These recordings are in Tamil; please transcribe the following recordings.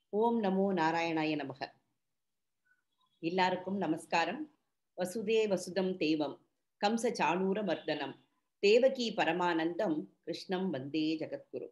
ஓம் நமோ நாராயணாய நமக எல்லாருக்கும் நமஸ்காரம் வசுதே வசுதம் தேவம் கம்ச சாணூர மர்தனம் தேவகி பரமானந்தம் கிருஷ்ணம் வந்தே ஜெகத்குரு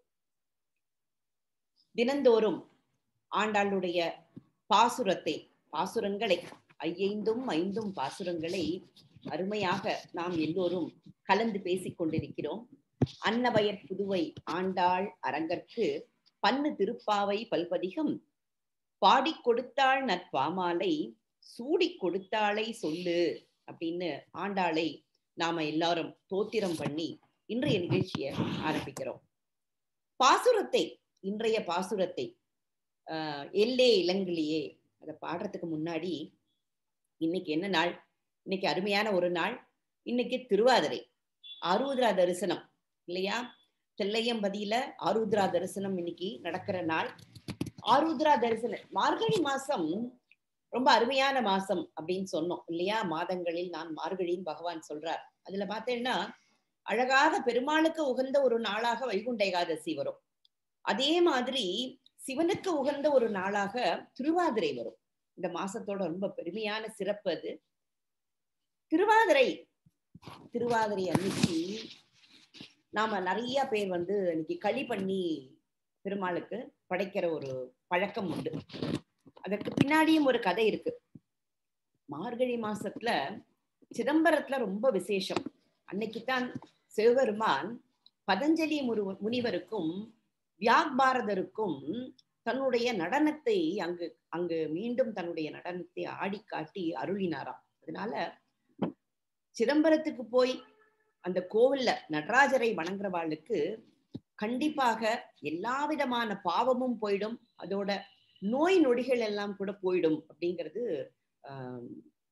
தினந்தோறும் ஆண்டாளுடைய பாசுரத்தை பாசுரங்களை ஐயைந்தும் ஐந்தும் பாசுரங்களை அருமையாக நாம் எல்லோரும் கலந்து பேசிக் கொண்டிருக்கிறோம் அன்னவயற் புதுவை ஆண்டாள் அரங்கற்கு பன்னு திருப்பாவை பல்பதிகம் பாடிக் கொடுத்தாள் நற்பாமாலை சூடிக் கொடுத்தாளை சொல்லு அப்படின்னு ஆண்டாளை நாம எல்லாரும் தோத்திரம் பண்ணி இன்றைய நிகழ்ச்சியை ஆரம்பிக்கிறோம் பாசுரத்தை இன்றைய பாசுரத்தை ஆஹ் எல்லே இளங்கிலேயே அதை பாடுறதுக்கு முன்னாடி இன்னைக்கு என்ன நாள் இன்னைக்கு அருமையான ஒரு நாள் இன்னைக்கு திருவாதிரை ஆருத்ரா தரிசனம் இல்லையா தெல்லையம்பதியில ஆருத்ரா தரிசனம் இன்னைக்கு நடக்கிற நாள் ஆருத்ரா தரிசனம் மார்கழி மாசம் ரொம்ப அருமையான மாசம் அப்படின்னு சொன்னோம் இல்லையா மாதங்களில் நான் மார்கழின்னு பகவான் சொல்றார் அதுல பார்த்தேன்னா அழகாக பெருமாளுக்கு உகந்த ஒரு நாளாக வைகுண்ட ஏகாதசி வரும் அதே மாதிரி சிவனுக்கு உகந்த ஒரு நாளாக திருவாதிரை வரும் இந்த மாசத்தோட ரொம்ப பெருமையான சிறப்பு அது திருவாதிரை திருவாதிரை அன்னைக்கு நாம நிறைய பேர் வந்து இன்னைக்கு களி பண்ணி பெருமாளுக்கு படைக்கிற ஒரு பழக்கம் உண்டு அதற்கு பின்னாடியும் ஒரு கதை இருக்கு மார்கழி மாசத்துல சிதம்பரத்துல ரொம்ப விசேஷம் அன்னைக்குத்தான் சிவபெருமான் பதஞ்சலி முரு முனிவருக்கும் வியாக்பாரதருக்கும் தன்னுடைய நடனத்தை அங்கு அங்கு மீண்டும் தன்னுடைய நடனத்தை ஆடி காட்டி அருளினாராம் அதனால சிதம்பரத்துக்கு போய் அந்த கோவில்ல நடராஜரை வணங்குறவாளுக்கு கண்டிப்பாக எல்லா விதமான பாவமும் போயிடும் அதோட நோய் நொடிகள் எல்லாம் கூட போயிடும் அப்படிங்கிறது ஆஹ்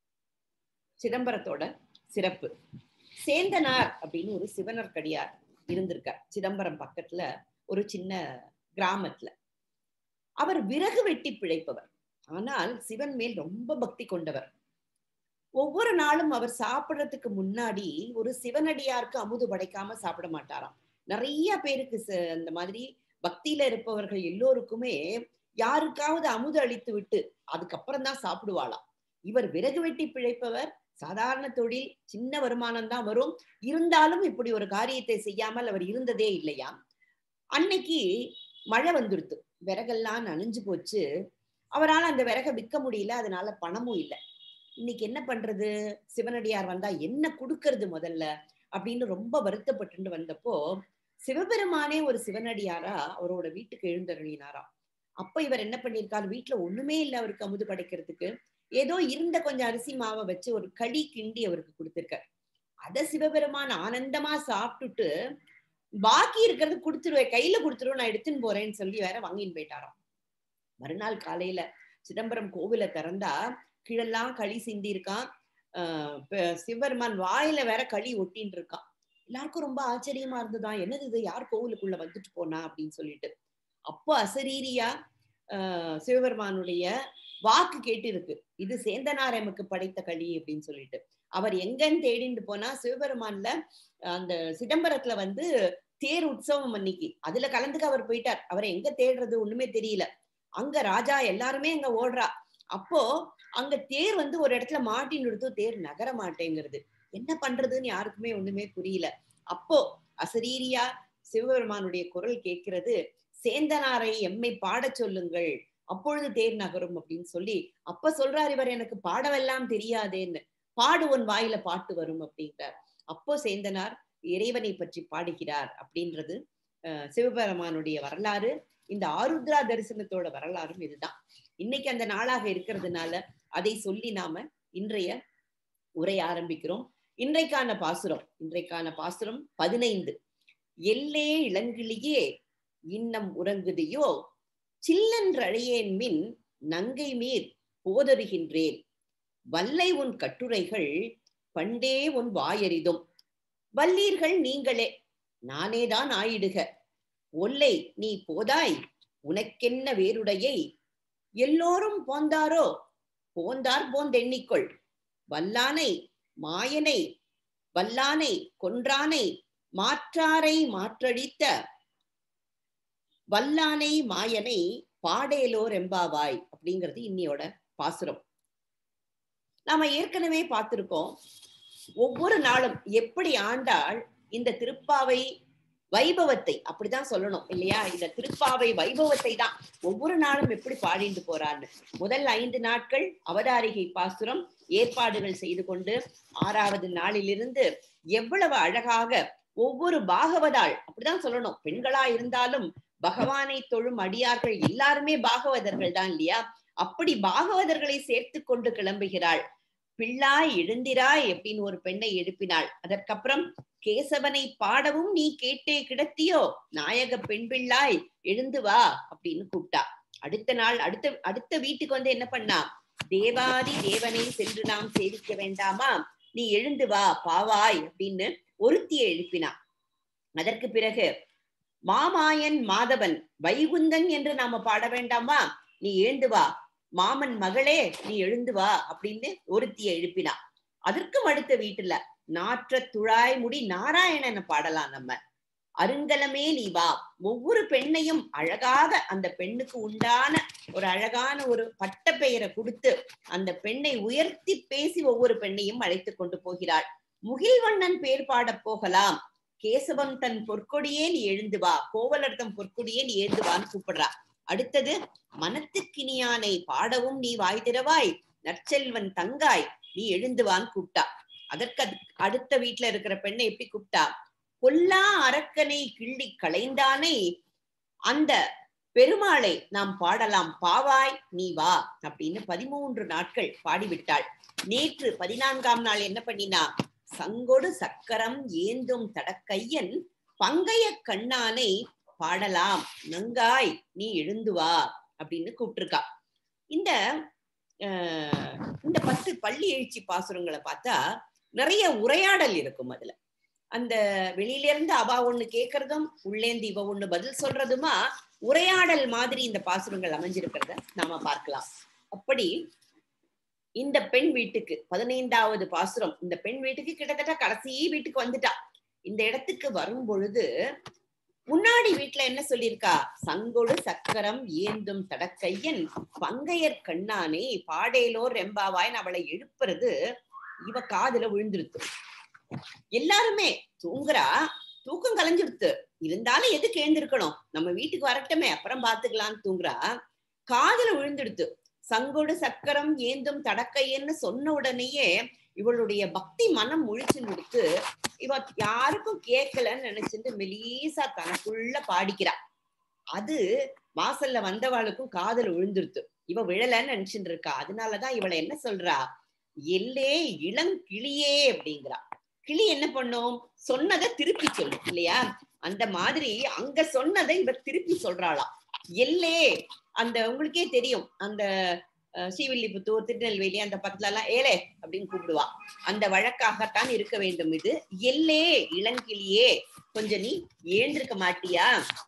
சிதம்பரத்தோட சிறப்பு சேந்தனார் அப்படின்னு ஒரு சிவனர்கடியார் இருந்திருக்கார் சிதம்பரம் பக்கத்துல ஒரு சின்ன கிராமத்துல அவர் விறகு வெட்டி பிழைப்பவர் ஆனால் சிவன் மேல் ரொம்ப பக்தி கொண்டவர் ஒவ்வொரு நாளும் அவர் சாப்பிடறதுக்கு முன்னாடி ஒரு சிவனடியாருக்கு அமுது படைக்காம சாப்பிட மாட்டாராம் நிறைய பேருக்கு அந்த மாதிரி பக்தியில இருப்பவர்கள் எல்லோருக்குமே யாருக்காவது அமுது அளித்து விட்டு அதுக்கப்புறம் தான் சாப்பிடுவாளாம் இவர் விறகு வெட்டி பிழைப்பவர் சாதாரண தொழில் சின்ன வருமானம் தான் வரும் இருந்தாலும் இப்படி ஒரு காரியத்தை செய்யாமல் அவர் இருந்ததே இல்லையா அன்னைக்கு மழை வந்துருத்து விறகெல்லாம் நனைஞ்சு போச்சு அவரால் அந்த விறகை விற்க முடியல அதனால பணமும் இல்லை இன்னைக்கு என்ன பண்றது சிவனடியார் வந்தா என்ன கொடுக்கறது முதல்ல அப்படின்னு ரொம்ப வருத்தப்பட்டு வந்தப்போ சிவபெருமானே ஒரு சிவனடியாரா அவரோட வீட்டுக்கு எழுந்தருளினாராம் அப்ப இவர் என்ன பண்ணிருக்காரு வீட்டுல ஒண்ணுமே இல்லை அவருக்கு அமுது படைக்கிறதுக்கு ஏதோ இருந்த கொஞ்சம் அரிசி மாவை வச்சு ஒரு களி கிண்டி அவருக்கு கொடுத்திருக்கார் அத சிவபெருமான் ஆனந்தமா சாப்பிட்டுட்டு பாக்கி இருக்கிறது கொடுத்துருவேன் கையில கொடுத்துருவோம் நான் எடுத்துன்னு போறேன்னு சொல்லி வேற வாங்கின்னு போயிட்டாராம் மறுநாள் காலையில சிதம்பரம் கோவில திறந்தா கீழெல்லாம் களி சிந்தி இருக்கான் ஆஹ் சிவபெருமான் வாயில வேற களி ஒட்டின்னு இருக்கான் எல்லாருக்கும் ரொம்ப ஆச்சரியமா இருந்ததுதான் என்னது இது யார் கோவிலுக்குள்ள வந்துட்டு போனா அப்படின்னு சொல்லிட்டு அப்போ அசரீரியா ஆஹ் சிவபெருமானுடைய வாக்கு கேட்டு இருக்கு இது சேந்தனார் எமக்கு படைத்த களி அப்படின்னு சொல்லிட்டு அவர் எங்கன்னு தேடிட்டு போனா சிவபெருமான்ல அந்த சிதம்பரத்துல வந்து தேர் உற்சவம் அன்னைக்கு அதுல கலந்துக்க அவர் போயிட்டார் அவரை எங்க தேடுறது ஒண்ணுமே தெரியல அங்க ராஜா எல்லாருமே அங்க ஓடுறா அப்போ அங்க தேர் வந்து ஒரு இடத்துல மாட்டி நிறுத்து தேர் நகர மாட்டேங்கிறது என்ன பண்றதுன்னு யாருக்குமே ஒண்ணுமே புரியல அப்போ அசரீரியா சிவபெருமானுடைய குரல் கேட்கிறது சேந்தனாரை எம்மை பாட சொல்லுங்கள் அப்பொழுது தேர் நகரும் அப்படின்னு சொல்லி அப்ப சொல்றார் இவர் எனக்கு பாடவெல்லாம் தெரியாதேன்னு பாடு உன் வாயில பாட்டு வரும் அப்படின்றார் அப்போ சேந்தனார் இறைவனை பற்றி பாடுகிறார் அப்படின்றது சிவபெருமானுடைய வரலாறு இந்த ஆருத்ரா தரிசனத்தோட வரலாறும் இதுதான் இன்னைக்கு அந்த நாளாக இருக்கிறதுனால அதை சொல்லி நாம இன்றைய உரை ஆரம்பிக்கிறோம் இன்றைக்கான பாசுரம் இன்றைக்கான பாசுரம் பதினைந்து எல்லே இளங்கிளியே இன்னம் உறங்குதையோ சில்லன்றழையேன் மின் நங்கை மீர் போதருகின்றேன் வல்லை உன் கட்டுரைகள் பண்டே உன் வாயறிதும் வல்லீர்கள் நீங்களே நானேதான் ஆயிடுக ஒல்லை நீ போதாய் உனக்கென்ன வேறுடையை எல்லோரும் போந்தாரோ போந்தார் போந்தெண்ணிக்கொள் வல்லானை மாயனை வல்லானை கொன்றானை மாற்றாரை மாற்றடித்த வல்லானை மாயனை பாடேலோ ரெம்பாவாய் அப்படிங்கிறது இன்னியோட பாசுரம் நாம ஏற்கனவே பார்த்திருக்கோம் ஒவ்வொரு நாளும் எப்படி ஆண்டாள் இந்த திருப்பாவை வைபவத்தை அப்படிதான் சொல்லணும் இல்லையா இந்த திருப்பாவை வைபவத்தை தான் ஒவ்வொரு நாளும் எப்படி பாடிட்டு போறான்னு முதல் ஐந்து நாட்கள் அவதாரிகை பாசுரம் ஏற்பாடுகள் செய்து கொண்டு ஆறாவது நாளிலிருந்து எவ்வளவு அழகாக ஒவ்வொரு பாகவதாள் அப்படிதான் சொல்லணும் பெண்களா இருந்தாலும் பகவானை தொழும் அடியார்கள் எல்லாருமே பாகவதர்கள் தான் இல்லையா அப்படி பாகவதர்களை சேர்த்து கொண்டு கிளம்புகிறாள் பிள்ளாய் எழுந்திராய் அப்படின்னு ஒரு பெண்ணை எழுப்பினாள் அதற்கப்புறம் கேசவனை பாடவும் நீ கேட்டே கிடத்தியோ நாயக பெண் பிள்ளாய் எழுந்து வா அப்படின்னு கூப்பிட்டா அடுத்த நாள் அடுத்த அடுத்த வீட்டுக்கு வந்து என்ன பண்ணா தேவாதி தேவனை சென்று நாம் சேவிக்க வேண்டாமா நீ எழுந்து வா பாவாய் அப்படின்னு ஒருத்தியை எழுப்பினா அதற்கு பிறகு மாமாயன் மாதவன் வைகுந்தன் என்று நாம பாட வேண்டாமா நீ எழுந்து வா மாமன் மகளே நீ எழுந்து வா அப்படின்னு ஒருத்திய எழுப்பினா அதற்கும் அடுத்த வீட்டுல நாற்ற துழாய் முடி நாராயணனை பாடலாம் நம்ம அருங்கலமே நீ வா ஒவ்வொரு பெண்ணையும் அழகாக அந்த பெண்ணுக்கு உண்டான ஒரு அழகான ஒரு பட்ட பெயரை கொடுத்து அந்த பெண்ணை உயர்த்தி பேசி ஒவ்வொரு பெண்ணையும் அழைத்து கொண்டு போகிறாள் முகில்வண்ணன் பேர் பாட போகலாம் கேசவன் தன் பொற்கொடியே நீ எழுந்து வா கோவலர்த்தம் பொற்கொடியே நீ எழுந்து வான்னு கூப்பிடுறா அடுத்தது மனத்துக்கினியானை பாடவும் நீ வாய் திறவாய் நற்செல்வன் தங்காய் நீ எழுந்து வான்னு கூப்பிட்டா அதற்கு அடுத்த வீட்டுல இருக்கிற பெண்ணை எப்படி கூப்பிட்டா கொல்லா அரக்கனை கிள்ளி களைந்தானே அந்த பெருமாளை நாம் பாடலாம் பாவாய் நீ வா அப்படின்னு பதிமூன்று நாட்கள் பாடிவிட்டாள் நேற்று பதினான்காம் நாள் என்ன பண்ணினா சங்கொடு சக்கரம் ஏந்தும் தடக்கையன் பங்கைய கண்ணானை பாடலாம் நங்காய் நீ எழுந்து வா அப்படின்னு கூப்பிட்டுருக்கா இந்த இந்த பத்து பள்ளி எழுச்சி பாசுரங்களை பார்த்தா நிறைய உரையாடல் இருக்கும் அதுல அந்த வெளியில இருந்து அவ ஒண்ணு கேக்குறதும் உள்ளேந்து இவ ஒண்ணு பதில் சொல்றதுமா உரையாடல் மாதிரி இந்த பாசுரங்கள் அமைஞ்சிருக்கிறத நாம பார்க்கலாம் அப்படி இந்த பெண் வீட்டுக்கு பதினைந்தாவது பாசுரம் இந்த பெண் வீட்டுக்கு கிட்டத்தட்ட கடைசி வீட்டுக்கு வந்துட்டா இந்த இடத்துக்கு வரும் பொழுது முன்னாடி வீட்டுல என்ன சொல்லியிருக்கா சங்கொடு சக்கரம் ஏந்தும் தடக்கையன் பங்கையர் கண்ணானே பாடேலோர் ரெம்பாவாய்னு அவளை எழுப்புறது இவ காதுல விழுந்துருத்து எல்லாருமே தூங்குறா தூக்கம் கலைஞ்சிருத்து இருந்தாலும் எதுக்கு எழுந்திருக்கணும் நம்ம வீட்டுக்கு வரட்டுமே அப்புறம் பாத்துக்கலாம்னு தூங்குறா காதுல விழுந்துடுத்து சங்கொடு சக்கரம் ஏந்தும் தடக்கையன்னு சொன்ன உடனேயே இவளுடைய பக்தி மனம் முழிச்சு முடித்து இவ யாருக்கும் கேட்கலன்னு நினைச்சிட்டு மெலீசா தனக்குள்ள பாடிக்கிறா அது வாசல்ல வந்தவாளுக்கும் காதல் விழுந்துருத்து இவ விழலன்னு நினைச்சுட்டு இருக்கா அதனாலதான் இவளை என்ன சொல்றா எல்லே இளங்கிளியே அப்படிங்கிறா கிளி என்ன பண்ணும் சொன்னதை திருப்பி சொல்லும் இல்லையா அந்த மாதிரி அங்க சொன்னதை இவ திருப்பி சொல்றாளாம் எல்லே அந்த உங்களுக்கே தெரியும் அந்த ஸ்ரீவில்லிபுத்தூர் திருநெல்வேலி அந்த பக்கத்துல எல்லாம் ஏலே அப்படின்னு கூப்பிடுவா அந்த வழக்காகத்தான் இருக்க வேண்டும் இது எல்லே இளங்கிளியே கொஞ்சம் நீ ஏந்திருக்க மாட்டியா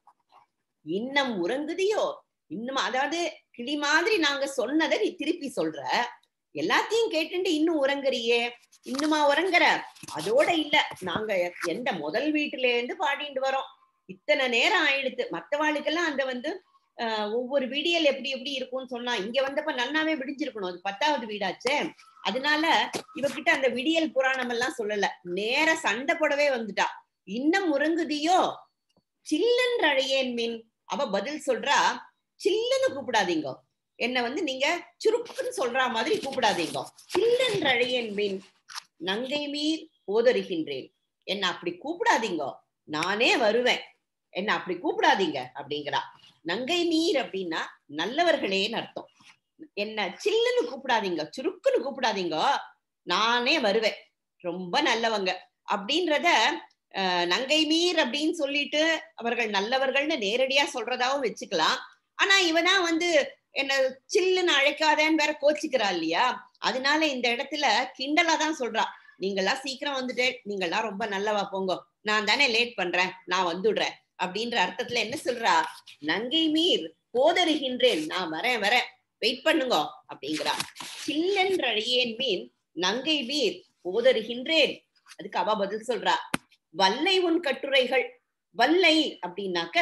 இன்னம் உறங்குதியோ இன்னும் அதாவது கிளி மாதிரி நாங்க சொன்னதை நீ திருப்பி சொல்ற எல்லாத்தையும் கேட்டுட்டு இன்னும் உறங்குறியே இன்னுமா உறங்குற அதோட இல்ல நாங்க எந்த முதல் வீட்டுல இருந்து பாடிட்டு வரோம் இத்தனை நேரம் ஆயிடுத்து மத்தவாளுக்கெல்லாம் அந்த வந்து ஒவ்வொரு விடியல் எப்படி எப்படி இருக்கும்னு சொன்னா இங்க வந்தப்ப நல்லாவே விடிஞ்சிருக்கணும் அது பத்தாவது வீடாச்சே அதனால இவகிட்ட அந்த விடியல் புராணம் எல்லாம் சொல்லல நேர சண்டை போடவே வந்துட்டா இன்னும் உறங்குதியோ சில்லன்ற அழையேன் மீன் அவ பதில் சொல்றா சில்லுன்னு கூப்பிடாதீங்க என்ன வந்து நீங்க சுருக்குன்னு சொல்ற மாதிரி கூப்பிடாதீங்க சில்லன்ற அழையேன் மீன் நங்கை மீர் போதருகின்றேன் என்ன அப்படி கூப்பிடாதீங்க நானே வருவேன் என்ன அப்படி கூப்பிடாதீங்க அப்படிங்கிறா நங்கை நீர் அப்படின்னா நல்லவர்களேன்னு அர்த்தம் என்ன சில்லுன்னு கூப்பிடாதீங்க சுருக்குன்னு கூப்பிடாதீங்க நானே வருவேன் ரொம்ப நல்லவங்க அப்படின்றத நங்கை மீர் அப்படின்னு சொல்லிட்டு அவர்கள் நல்லவர்கள்னு நேரடியா சொல்றதாவும் வச்சுக்கலாம் ஆனா இவனா வந்து என்ன சில்லுன்னு அழைக்காதேன்னு வேற கோச்சிக்கிறா இல்லையா அதனால இந்த இடத்துல கிண்டலா தான் சொல்றா நீங்களாம் சீக்கிரம் வந்துட்டேன் நீங்களாம் ரொம்ப நல்லவா போங்க நான் தானே லேட் பண்றேன் நான் வந்துடுறேன் அப்படின்ற அர்த்தத்துல என்ன சொல்றா நங்கை மீர் போதருகின்றேன் நான் வரேன் வரேன் வெயிட் பண்ணுங்க அப்படிங்கிறா சில்லென்றழையேன் மீன் நங்கை மீர் போதருகின்றேன் அதுக்கு அவ பதில் சொல்றா வல்லை உன் கட்டுரைகள் வல்லை அப்படின்னாக்க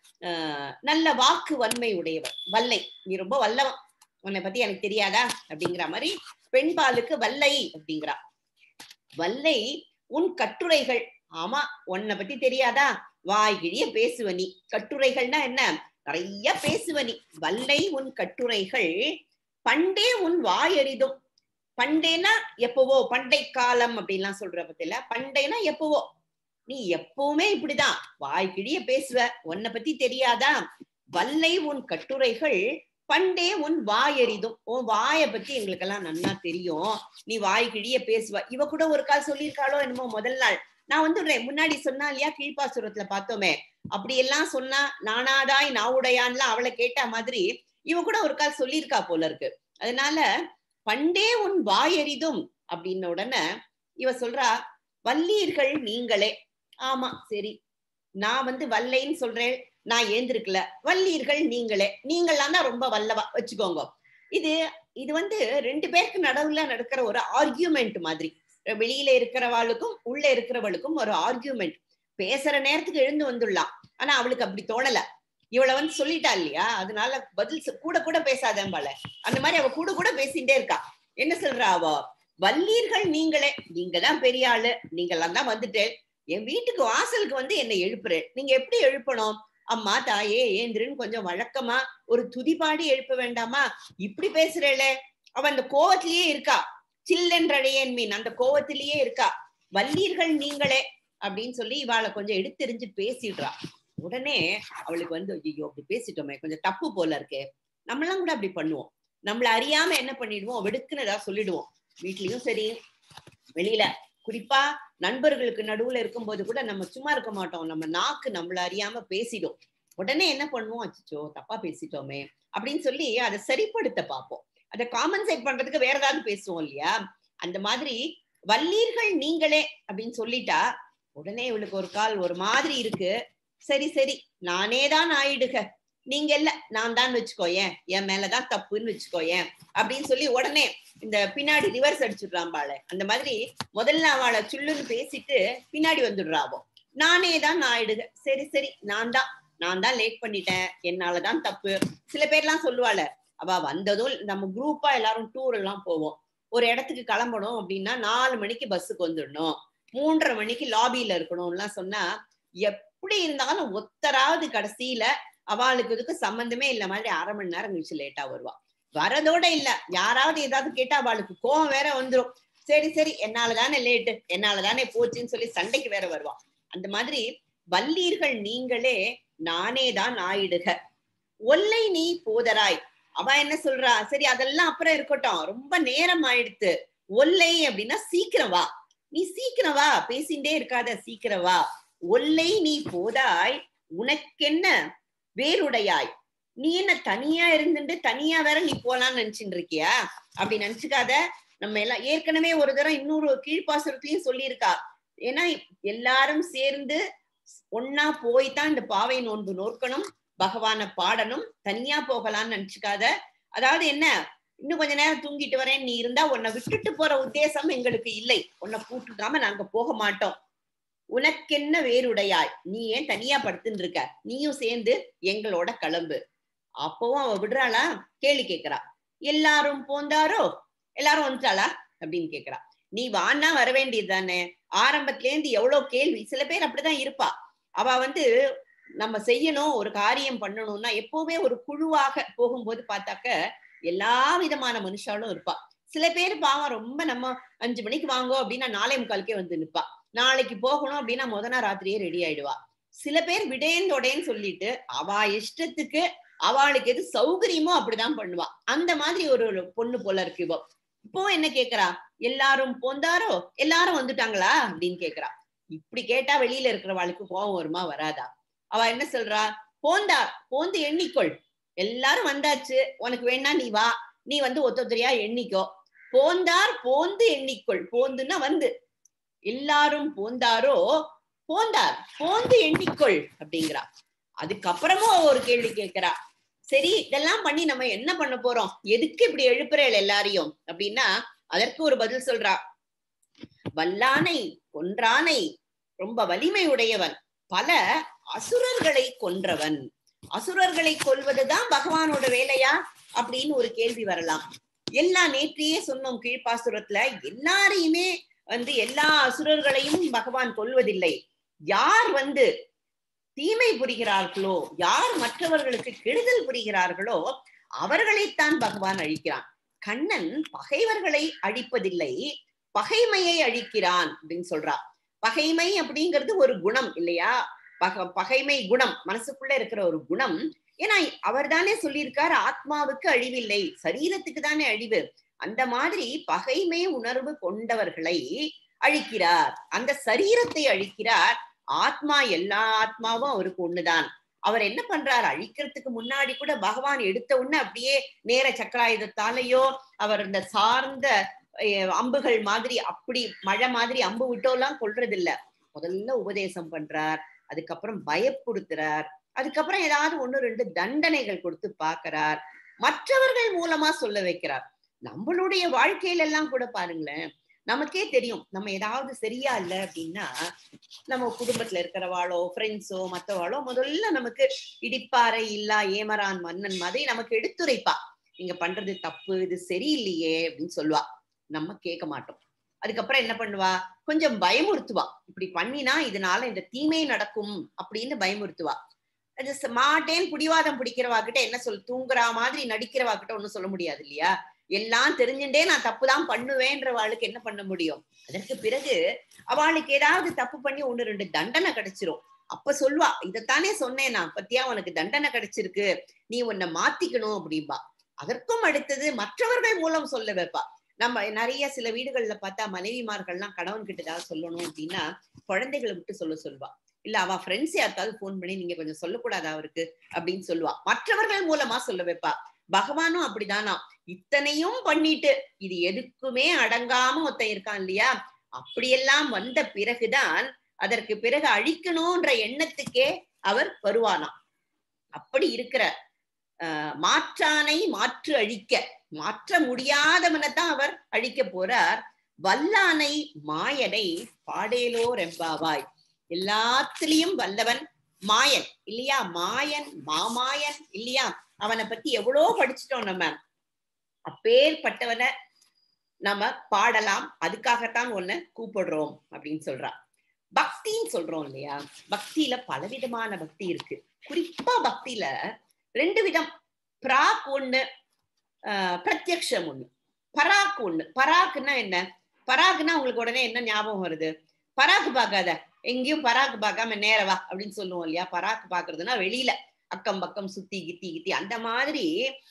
ஆஹ் நல்ல வாக்கு வன்மை உடையவர் வல்லை நீ ரொம்ப வல்லவன் உன்னை பத்தி எனக்கு தெரியாதா அப்படிங்கிற மாதிரி பெண்பாலுக்கு வல்லை அப்படிங்கிறா வல்லை உன் கட்டுரைகள் ஆமா உன்னை பத்தி தெரியாதா வாய்கிழிய பேசுவ நீ கட்டுரைகள்னா என்ன நிறைய பேசுவ நீ வல்லை உன் கட்டுரைகள் பண்டே உன் வாயறிதும் பண்டேனா எப்பவோ பண்டை காலம் அப்படின்லாம் சொல்ற பத்தில பண்டைனா எப்பவோ நீ எப்பவுமே இப்படிதான் வாய்க்கிழிய பேசுவ உன்னை பத்தி தெரியாதா வல்லை உன் கட்டுரைகள் பண்டே உன் வாயறிதும் உன் வாயை பத்தி எங்களுக்கெல்லாம் நன்னா தெரியும் நீ வாய் கிழிய பேசுவ இவ கூட ஒரு கால் சொல்லியிருக்காளோ என்னமோ முதல் நாள் நான் வந்துடுறேன் முன்னாடி சொன்னா இல்லையா கீழ்ப்பாசுரத்துல பார்த்தோமே அப்படி எல்லாம் சொன்னா நானாதாய் நாவுடையான்லாம் அவளை கேட்ட மாதிரி இவ கூட ஒரு கால் சொல்லியிருக்கா போல இருக்கு அதனால பண்டே உன் வாயறிதும் அப்படின்ன உடனே இவ சொல்றா வல்லீர்கள் நீங்களே ஆமா சரி நான் வந்து வல்லைன்னு சொல்றேன் நான் ஏந்திருக்கல வல்லீர்கள் நீங்களே நீங்களாம் தான் ரொம்ப வல்லவா வச்சுக்கோங்க இது இது வந்து ரெண்டு பேருக்கு நடுவுல நடக்கிற ஒரு ஆர்கியூமெண்ட் மாதிரி வெளியில இருக்கிறவாளுக்கும் உள்ள இருக்கிறவளுக்கும் ஒரு ஆர்கியூமெண்ட் பேசுற நேரத்துக்கு எழுந்து வந்துடலாம் ஆனா அவளுக்கு அப்படி தோணல இவளை வந்து சொல்லிட்டா இல்லையா அதனால பதில் சொ- கூட கூட பேசாதம்பால அந்த மாதிரி அவ கூட கூட பேசிட்டே இருக்கா என்ன சொல்றா அவ வல்லீர்கள் நீங்களே நீங்க தான் பெரிய ஆளு நீங்கெல்லாம் தான் வந்துட்டு என் வீட்டுக்கு வாசலுக்கு வந்து என்னை எழுப்புறேன் நீங்க எப்படி எழுப்பணும் அம்மா தாயே ஏந்திரன் கொஞ்சம் வழக்கமா ஒரு துதிபாடி எழுப்ப வேண்டாமா இப்படி பேசுறேளே அவ அந்த கோவத்திலேயே இருக்கா சில்லென்றடையேன் மீன் அந்த கோவத்திலேயே இருக்கா வல்லீர்கள் நீங்களே அப்படின்னு சொல்லி இவாளை கொஞ்சம் எடுத்தெறிஞ்சு பேசிடுறா உடனே அவளுக்கு வந்து ஐயோ அப்படி பேசிட்டோமே கொஞ்சம் தப்பு போல இருக்கே நம்மளாம் கூட அப்படி பண்ணுவோம் நம்மள அறியாம என்ன பண்ணிடுவோம் வெடுக்குன்னு ஏதாவது சொல்லிடுவோம் வீட்லயும் சரி வெளியில குறிப்பா நண்பர்களுக்கு நடுவுல இருக்கும்போது கூட நம்ம சும்மா இருக்க மாட்டோம் நம்ம நாக்கு நம்மள அறியாம பேசிடும் உடனே என்ன பண்ணுவோம் அச்சோ தப்பா பேசிட்டோமே அப்படின்னு சொல்லி அதை சரிப்படுத்த பார்ப்போம் அதை காம்பன்சேட் பண்றதுக்கு வேற ஏதாவது பேசுவோம் இல்லையா அந்த மாதிரி வல்லீர்கள் நீங்களே அப்படின்னு சொல்லிட்டா உடனே இவளுக்கு ஒரு கால் ஒரு மாதிரி இருக்கு சரி சரி நானே தான் ஆயிடுக நீங்க இல்ல நான் தான் வச்சுக்கோயேன் என் மேலதான் தப்புன்னு வச்சுக்கோயேன் அப்படின்னு சொல்லி உடனே இந்த பின்னாடி ரிவர்ஸ் அடிச்சுடுறாம்பாள அந்த மாதிரி முதல்ல அவளை சுள்ளுன்னு பேசிட்டு பின்னாடி வந்துடுறாவோ நானே தான் ஆயிடுக சரி சரி நான் தான் நான் தான் லேட் பண்ணிட்டேன் என்னாலதான் தப்பு சில பேர்லாம் சொல்லுவாள அவ வந்ததும் நம்ம குரூப்பா எல்லாரும் டூர் எல்லாம் போவோம் ஒரு இடத்துக்கு கிளம்பணும் அப்படின்னா நாலு மணிக்கு பஸ்ஸுக்கு வந்துடணும் மூன்றரை மணிக்கு லாபியில இருக்கணும்லாம் சொன்னா எப்படி இருந்தாலும் ஒத்தராவது கடைசியில அவளுக்கு இதுக்கு சம்பந்தமே இல்ல மாதிரி அரை மணி நேரம் கழிச்சு லேட்டா வருவா வரதோட இல்ல யாராவது ஏதாவது கேட்டா அவளுக்கு கோவம் வேற வந்துரும் சரி சரி என்னாலதானே லேட்டு என்னாலதானே போச்சுன்னு சொல்லி சண்டைக்கு வேற வருவா அந்த மாதிரி வல்லீர்கள் நீங்களே நானே தான் ஆயிடுக ஒல்லை நீ போதராய் அவ என்ன சொல்றா சரி அதெல்லாம் அப்புறம் இருக்கட்டும் ரொம்ப நேரம் ஆயிடுத்து ஒல்லை அப்படின்னா சீக்கிரம் வா நீ சீக்கிரம் வா பேசிண்டே இருக்காத சீக்கிரம் வா ஒல்லை நீ போதாய் உனக்கென்ன வேறுடையாய் நீ என்ன தனியா இருந்துட்டு தனியா வேற நீ போலான்னு நினைச்சுட்டு இருக்கியா அப்படி நினைச்சுக்காத நம்ம எல்லாம் ஏற்கனவே ஒரு தரம் இன்னொரு கீழ்ப்பாசுரத்தையும் சொல்லியிருக்கா ஏன்னா எல்லாரும் சேர்ந்து ஒன்னா போய் தான் இந்த பாவை நோன்பு நோக்கணும் பகவான பாடணும் தனியா போகலாம்னு நினைச்சுக்காத அதாவது என்ன இன்னும் கொஞ்ச நேரம் தூங்கிட்டு வரேன் நீ இருந்தா உன்னை விட்டுட்டு போற உத்தேசம் எங்களுக்கு இல்லை உன்னை கூட்டுக்காம நாங்க போக மாட்டோம் உனக்கென்ன வேறுடையாய் நீ ஏன் தனியா படுத்துன்னு இருக்க நீயும் சேர்ந்து எங்களோட கிளம்பு அப்பவும் அவ விடுறாளா கேள்வி கேக்குறா எல்லாரும் போந்தாரோ எல்லாரும் வந்துட்டாளா அப்படின்னு கேக்குறா நீ வான்னா வர வேண்டியது தானே ஆரம்பத்துல இருந்து எவ்வளவு கேள்வி சில பேர் அப்படிதான் இருப்பா அவ வந்து நம்ம செய்யணும் ஒரு காரியம் பண்ணணும்னா எப்பவுமே ஒரு குழுவாக போகும்போது பார்த்தாக்க எல்லா விதமான மனுஷாலும் இருப்பா சில பேர் பாவம் ரொம்ப நம்ம அஞ்சு மணிக்கு வாங்கோ அப்படின்னா நாளை முக்காலுக்கே வந்து நிப்பா நாளைக்கு போகணும் அப்படின்னா முத நாள் ராத்திரியே ரெடி ஆயிடுவா சில பேர் விடேந்தொடேன்னு சொல்லிட்டு அவ இஷ்டத்துக்கு அவளுக்கு எது சௌகரியமோ அப்படிதான் பண்ணுவா அந்த மாதிரி ஒரு ஒரு பொண்ணு போல இருக்கு இப்போ இப்போ என்ன கேக்குறா எல்லாரும் போந்தாரோ எல்லாரும் வந்துட்டாங்களா அப்படின்னு கேக்குறா இப்படி கேட்டா வெளியில இருக்கிறவாளுக்கு கோபம் வருமா வராதா அவ என்ன சொல்றா போந்தா போந்து எண்ணிக்கொள் எல்லாரும் வந்தாச்சு உனக்கு வேணா நீ வா நீ வந்து ஒத்தொத்தரியா எண்ணிக்கோ போந்தார் போந்து எண்ணிக்கொள் போந்துன்னா வந்து எல்லாரும் போந்தாரோ போந்தார் போந்து எண்ணிக்கொள் அப்படிங்கிறா அதுக்கப்புறமும் அவ ஒரு கேள்வி கேட்கிறா சரி இதெல்லாம் பண்ணி நம்ம என்ன பண்ண போறோம் எதுக்கு இப்படி எழுப்புறேள் எல்லாரையும் அப்படின்னா அதற்கு ஒரு பதில் சொல்றா வல்லானை கொன்றானை ரொம்ப வலிமை உடையவன் பல அசுரர்களை கொன்றவன் அசுரர்களை கொல்வதுதான் பகவானோட வேலையா அப்படின்னு ஒரு கேள்வி வரலாம் எல்லா நேற்றையே சொன்னோம் கீழ்ப்பாசுரத்துல எல்லாரையுமே வந்து எல்லா அசுரர்களையும் பகவான் கொல்வதில்லை யார் வந்து தீமை புரிகிறார்களோ யார் மற்றவர்களுக்கு கெடுதல் புரிகிறார்களோ அவர்களைத்தான் பகவான் அழிக்கிறான் கண்ணன் பகைவர்களை அழிப்பதில்லை பகைமையை அழிக்கிறான் அப்படின்னு சொல்றா பகைமை அப்படிங்கிறது ஒரு குணம் இல்லையா பக பகைமை குணம் மனசுக்குள்ள இருக்கிற ஒரு குணம் ஏன்னா அவர் தானே சொல்லியிருக்காரு ஆத்மாவுக்கு அழிவில்லை சரீரத்துக்கு தானே அழிவு அந்த மாதிரி பகைமை உணர்வு கொண்டவர்களை அழிக்கிறார் அந்த சரீரத்தை அழிக்கிறார் ஆத்மா எல்லா ஆத்மாவும் அவருக்கு ஒண்ணுதான் அவர் என்ன பண்றார் அழிக்கிறதுக்கு முன்னாடி கூட பகவான் எடுத்த உடனே அப்படியே நேர சக்கராயுதத்தாலேயோ அவர் இந்த சார்ந்த அம்புகள் மாதிரி அப்படி மழை மாதிரி அம்பு விட்டோலாம் கொள்றது இல்ல முதல்ல உபதேசம் பண்றார் அதுக்கப்புறம் பயப்படுத்துறார் அதுக்கப்புறம் ஏதாவது ஒண்ணு ரெண்டு தண்டனைகள் கொடுத்து பாக்குறார் மற்றவர்கள் மூலமா சொல்ல வைக்கிறார் நம்மளுடைய வாழ்க்கையில எல்லாம் கூட பாருங்களேன் நமக்கே தெரியும் நம்ம ஏதாவது சரியா இல்லை அப்படின்னா நம்ம குடும்பத்துல இருக்கிறவாளோ ஃப்ரெண்ட்ஸோ மத்தவாளோ முதல்ல நமக்கு இடிப்பாறை இல்லா ஏமரான் மன்னன் மாதிரி நமக்கு எடுத்துரைப்பா நீங்க பண்றது தப்பு இது சரியில்லையே அப்படின்னு சொல்லுவா நம்ம கேட்க மாட்டோம் அதுக்கப்புறம் என்ன பண்ணுவா கொஞ்சம் பயமுறுத்துவா இப்படி பண்ணினா இதனால இந்த தீமை நடக்கும் அப்படின்னு பயமுறுத்துவா அது மாட்டேன் புடிவாதம் பிடிக்கிறவா கிட்ட என்ன சொல் தூங்குறா மாதிரி நடிக்கிறவா கிட்ட ஒண்ணும் சொல்ல முடியாது இல்லையா எல்லாம் தெரிஞ்சுட்டே நான் தப்பு தான் பண்ணுவேன்றவாளுக்கு என்ன பண்ண முடியும் அதற்கு பிறகு அவளுக்கு ஏதாவது தப்பு பண்ணி ஒண்ணு ரெண்டு தண்டனை கிடைச்சிரும் அப்ப சொல்வா இதைத்தானே சொன்னேன் நான் பத்தியா உனக்கு தண்டனை கிடைச்சிருக்கு நீ உன்னை மாத்திக்கணும் அப்படின்பா அதற்கும் அடுத்தது மற்றவர்கள் மூலம் சொல்ல வைப்பா நம்ம நிறைய சில வீடுகள்ல பார்த்தா மனைவிமார்கள்லாம் கணவன் கிட்ட ஏதாவது சொல்லணும் அப்படின்னா குழந்தைகளை விட்டு சொல்ல சொல்வா இல்ல அவ ஃப்ரெண்ட்ஸ் யாருக்காவது போன் பண்ணி நீங்க கொஞ்சம் சொல்லக்கூடாதா அவருக்கு அப்படின்னு சொல்லுவா மற்றவர்கள் மூலமா சொல்ல வைப்பா பகவானும் அப்படிதானா இத்தனையும் பண்ணிட்டு இது எதுக்குமே அடங்காம ஒருத்தன் இருக்கான் இல்லையா அப்படியெல்லாம் வந்த பிறகுதான் அதற்கு பிறகு அழிக்கணும்ன்ற எண்ணத்துக்கே அவர் வருவானாம் அப்படி இருக்கிற ஆஹ் மாற்றானை மாற்று அழிக்க மாற்ற முடியாதவனைத்தான் அவர் அழிக்க போறார் வல்லானை மாயனை பாடேலோ ரெம்பாவாய் எல்லாத்திலையும் வல்லவன் மாயன் இல்லையா மாயன் மாமாயன் இல்லையா அவனை பத்தி எவ்வளோ படிச்சுட்டோம் நம்ம அப்பேற்பட்டவனை நம்ம பாடலாம் அதுக்காகத்தான் ஒன்ன கூப்பிடுறோம் அப்படின்னு சொல்றா பக்தின்னு சொல்றோம் இல்லையா பக்தியில பலவிதமான பக்தி இருக்கு குறிப்பா பக்தியில ரெண்டு விதம் பிராக் ஒண்ணு ஆஹ் பிரத்யக்ஷம் ஒண்ணு பராக் ஒண்ணு பராக்குன்னா என்ன பராக்னா உங்களுக்கு உடனே என்ன ஞாபகம் வருது பராக்கு பார்க்காத எங்கேயும் பராக்கு பார்க்காம நேரவா அப்படின்னு சொல்லுவோம் இல்லையா பராக்கு பாக்குறதுன்னா வெளியில அக்கம் பக்கம் சுத்தி கித்தி கித்தி அந்த மாதிரி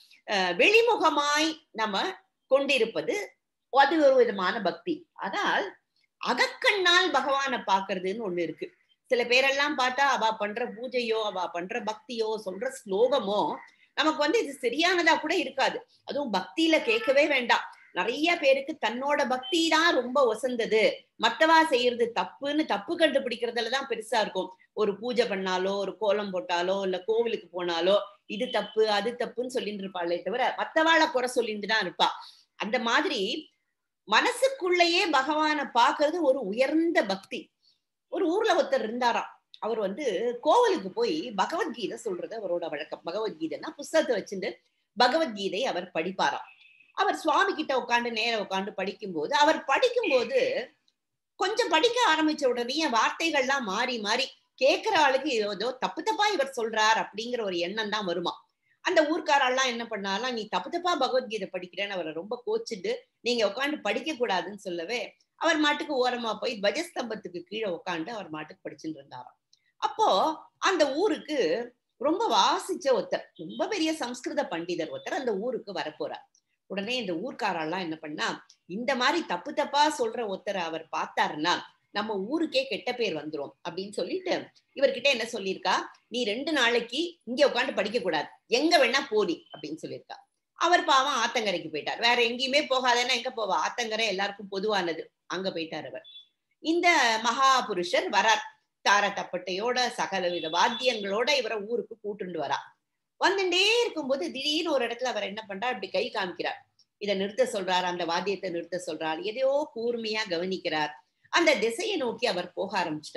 வெளிமுகமாய் நம்ம கொண்டிருப்பது அது ஒரு விதமான பக்தி ஆனால் அகக்கண்ணால் பகவானை பாக்குறதுன்னு ஒண்ணு இருக்கு சில பேரெல்லாம் பார்த்தா அவ பண்ற பூஜையோ அவ பண்ற பக்தியோ சொல்ற ஸ்லோகமோ நமக்கு வந்து இது சரியானதா கூட இருக்காது அதுவும் பக்தியில கேட்கவே வேண்டாம் நிறைய பேருக்கு தன்னோட பக்தி தான் ரொம்ப ஒசந்தது மத்தவா செய்யறது தப்புன்னு தப்பு கண்டுபிடிக்கிறதுலதான் பெருசா இருக்கும் ஒரு பூஜை பண்ணாலோ ஒரு கோலம் போட்டாலோ இல்ல கோவிலுக்கு போனாலோ இது தப்பு அது தப்புன்னு சொல்லிட்டு இருப்பாளே தவிர மத்தவாளை குறை சொல்லிட்டு தான் இருப்பா அந்த மாதிரி மனசுக்குள்ளேயே பகவானை பாக்குறது ஒரு உயர்ந்த பக்தி ஒரு ஊர்ல ஒருத்தர் இருந்தாராம் அவர் வந்து கோவிலுக்கு போய் பகவத்கீதை சொல்றது அவரோட வழக்கம் பகவத்கீதைன்னா புஸ்தகத்தை வச்சுட்டு பகவத்கீதை அவர் படிப்பாராம் அவர் சுவாமி கிட்ட உட்காந்து நேர உட்காந்து படிக்கும்போது அவர் படிக்கும்போது கொஞ்சம் படிக்க ஆரம்பிச்ச உடனே வார்த்தைகள்லாம் மாறி மாறி கேட்கிற ஆளுக்கு ஏதோ தப்பு தப்பா இவர் சொல்றார் அப்படிங்கிற ஒரு எண்ணம் தான் வருமா அந்த ஊர்க்காரெல்லாம் என்ன பண்ணாலாம் நீ தப்பு தப்பா பகவத்கீதை படிக்கிறேன்னு அவரை ரொம்ப கோச்சிட்டு நீங்க உட்காந்து படிக்க கூடாதுன்னு சொல்லவே அவர் மாட்டுக்கு ஓரமா போய் பஜஸ்தம்பத்துக்கு கீழே உட்காந்து அவர் மாட்டுக்கு படிச்சுட்டு இருந்தாராம் அப்போ அந்த ஊருக்கு ரொம்ப வாசிச்ச ஒருத்தர் ரொம்ப பெரிய சம்ஸ்கிருத பண்டிதர் ஒருத்தர் அந்த ஊருக்கு வரப்போறார் உடனே இந்த ஊர்க்காரெல்லாம் என்ன பண்ணா இந்த மாதிரி தப்பு தப்பா சொல்ற ஒருத்தரை அவர் பார்த்தாருன்னா நம்ம ஊருக்கே கெட்ட பேர் வந்துரும் அப்படின்னு சொல்லிட்டு இவர்கிட்ட என்ன சொல்லியிருக்கா நீ ரெண்டு நாளைக்கு இங்க உட்காந்து படிக்க கூடாது எங்க வேணா போடி அப்படின்னு சொல்லியிருக்கா அவர் பாவம் ஆத்தங்கரைக்கு போயிட்டார் வேற எங்கேயுமே போகாதேன்னா எங்க போவா ஆத்தங்கரை எல்லாருக்கும் பொதுவானது அங்க போயிட்டார் அவர் இந்த மகா புருஷர் வரார் தார தப்பட்டையோட சகல வித வாத்தியங்களோட இவரை ஊருக்கு கூட்டுண்டு வரா வந்துட்டே இருக்கும்போது திடீர்னு ஒரு இடத்துல அவர் என்ன பண்றார் இப்படி கை காமிக்கிறார் இதை நிறுத்த சொல்றார் அந்த வாத்தியத்தை நிறுத்த சொல்றார் எதையோ கூர்மையா கவனிக்கிறார் அந்த திசையை நோக்கி அவர் போக ஆரம்பிச்சிட்டார்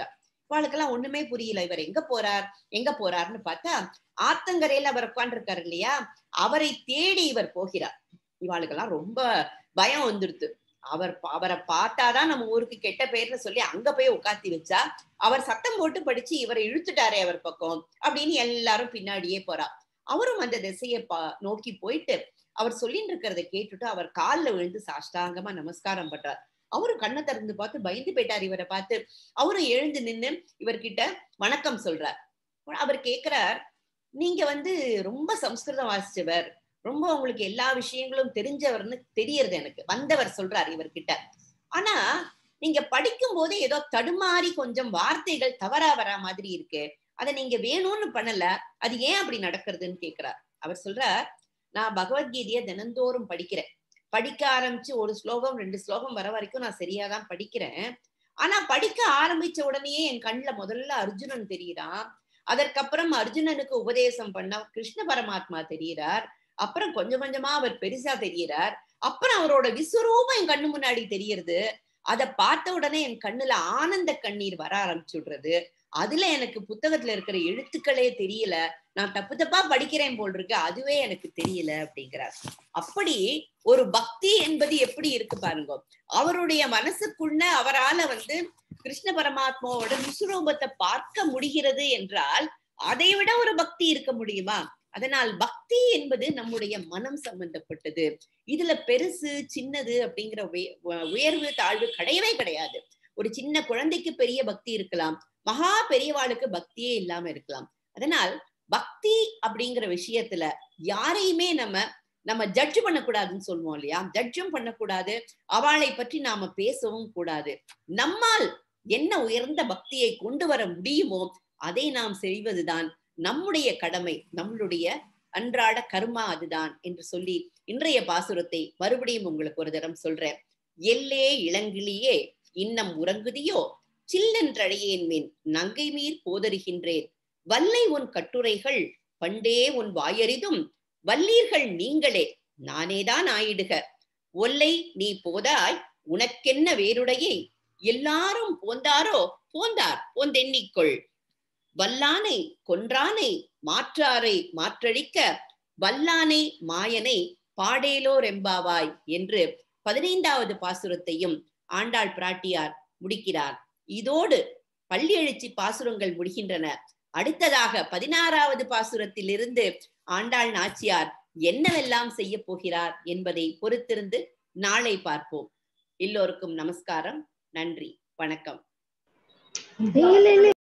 இவாளுக்கெல்லாம் ஒண்ணுமே புரியல இவர் எங்க போறார் எங்க போறாருன்னு பார்த்தா ஆத்தங்கரையில அவர் உட்காந்துருக்காரு இல்லையா அவரை தேடி இவர் போகிறார் இவாளுக்கெல்லாம் ரொம்ப பயம் வந்துடுது அவர் அவரை பார்த்தாதான் நம்ம ஊருக்கு கெட்ட பேர்னு சொல்லி அங்க போய் உட்காத்தி வச்சா அவர் சத்தம் போட்டு படிச்சு இவரை இழுத்துட்டாரே அவர் பக்கம் அப்படின்னு எல்லாரும் பின்னாடியே போறா அவரும் அந்த திசையை பா நோக்கி போயிட்டு அவர் சொல்லிட்டு இருக்கிறத கேட்டுட்டு அவர் காலில் விழுந்து சாஷ்டாங்கமா நமஸ்காரம் பண்றார் அவரும் கண்ணை திறந்து பார்த்து பயந்து போயிட்டார் இவரை பார்த்து அவரும் எழுந்து நின்னு இவர்கிட்ட வணக்கம் சொல்றார் அவர் கேக்குறார் நீங்க வந்து ரொம்ப சம்ஸ்கிருதம் வாசிச்சவர் ரொம்ப உங்களுக்கு எல்லா விஷயங்களும் தெரிஞ்சவர்னு தெரியறது எனக்கு வந்தவர் சொல்றார் இவர்கிட்ட ஆனா நீங்க படிக்கும் போது ஏதோ தடுமாறி கொஞ்சம் வார்த்தைகள் தவறா வரா மாதிரி இருக்கு அதை நீங்க வேணும்னு பண்ணல அது ஏன் அப்படி நடக்கிறதுன்னு கேக்குறார் அவர் சொல்றார் நான் பகவத்கீதைய தினந்தோறும் படிக்கிறேன் படிக்க ஆரம்பிச்சு ஒரு ஸ்லோகம் ரெண்டு ஸ்லோகம் வர வரைக்கும் நான் சரியாதான் படிக்கிறேன் ஆனா படிக்க ஆரம்பிச்ச உடனேயே என் கண்ணுல முதல்ல அர்ஜுனன் தெரியுறான் அதற்கப்புறம் அர்ஜுனனுக்கு உபதேசம் பண்ண கிருஷ்ண பரமாத்மா தெரிகிறார் அப்புறம் கொஞ்சம் கொஞ்சமா அவர் பெருசா தெரியறார் அப்புறம் அவரோட விஸ்வரூபம் என் கண்ணு முன்னாடி தெரியறது அதை பார்த்த உடனே என் கண்ணுல ஆனந்த கண்ணீர் வர ஆரம்பிச்சுடுறது அதுல எனக்கு புத்தகத்துல இருக்கிற எழுத்துக்களே தெரியல நான் தப்பு தப்பா படிக்கிறேன் போல் இருக்கு அதுவே எனக்கு தெரியல அப்படிங்கிறார் அப்படி ஒரு பக்தி என்பது எப்படி இருக்கு பாருங்க அவருடைய மனசுக்குள்ள அவரால வந்து கிருஷ்ண பரமாத்மாவோட விஸ்வரூபத்தை பார்க்க முடிகிறது என்றால் அதை விட ஒரு பக்தி இருக்க முடியுமா அதனால் பக்தி என்பது நம்முடைய மனம் சம்பந்தப்பட்டது இதுல பெருசு சின்னது அப்படிங்கிற உயர்வு தாழ்வு கிடையவே கிடையாது ஒரு சின்ன குழந்தைக்கு பெரிய பக்தி இருக்கலாம் மகா பெரியவாளுக்கு பக்தியே இல்லாம இருக்கலாம் அதனால் பக்தி அப்படிங்கிற விஷயத்துல யாரையுமே நம்ம நம்ம ஜட்ஜ் பண்ணக்கூடாதுன்னு சொல்லுவோம் இல்லையா ஜட்ஜும் பண்ணக்கூடாது அவளை பற்றி நாம பேசவும் கூடாது நம்மால் என்ன உயர்ந்த பக்தியை கொண்டு வர முடியுமோ அதை நாம் செய்வதுதான் நம்முடைய கடமை நம்மளுடைய அன்றாட கர்மா அதுதான் என்று சொல்லி இன்றைய பாசுரத்தை மறுபடியும் உங்களுக்கு ஒரு தரம் சொல்றேன் எல்லே இளங்கிளியே இன்னம் உறங்குதியோ சில்லென்றழையேன் மின் நங்கை மீர் போதருகின்றேன் வல்லை உன் கட்டுரைகள் பண்டே உன் வாயறிதும் வல்லீர்கள் நீங்களே நானேதான் ஆயிடுக ஒல்லை நீ போதாய் உனக்கென்ன வேறுடையை எல்லாரும் போந்தாரோ போந்தார் போந்தெண்ணிக்கொள் வல்லானை கொன்றானை மாற்றாரை மாற்றழிக்க வல்லானை மாயனை பாடேலோர் எம்பாவாய் என்று பதினைந்தாவது பாசுரத்தையும் ஆண்டாள் பிராட்டியார் முடிக்கிறார் இதோடு பள்ளி எழுச்சி பாசுரங்கள் முடிகின்றன அடுத்ததாக பதினாறாவது பாசுரத்திலிருந்து ஆண்டாள் நாச்சியார் என்னவெல்லாம் செய்ய போகிறார் என்பதை பொறுத்திருந்து நாளை பார்ப்போம் எல்லோருக்கும் நமஸ்காரம் நன்றி வணக்கம்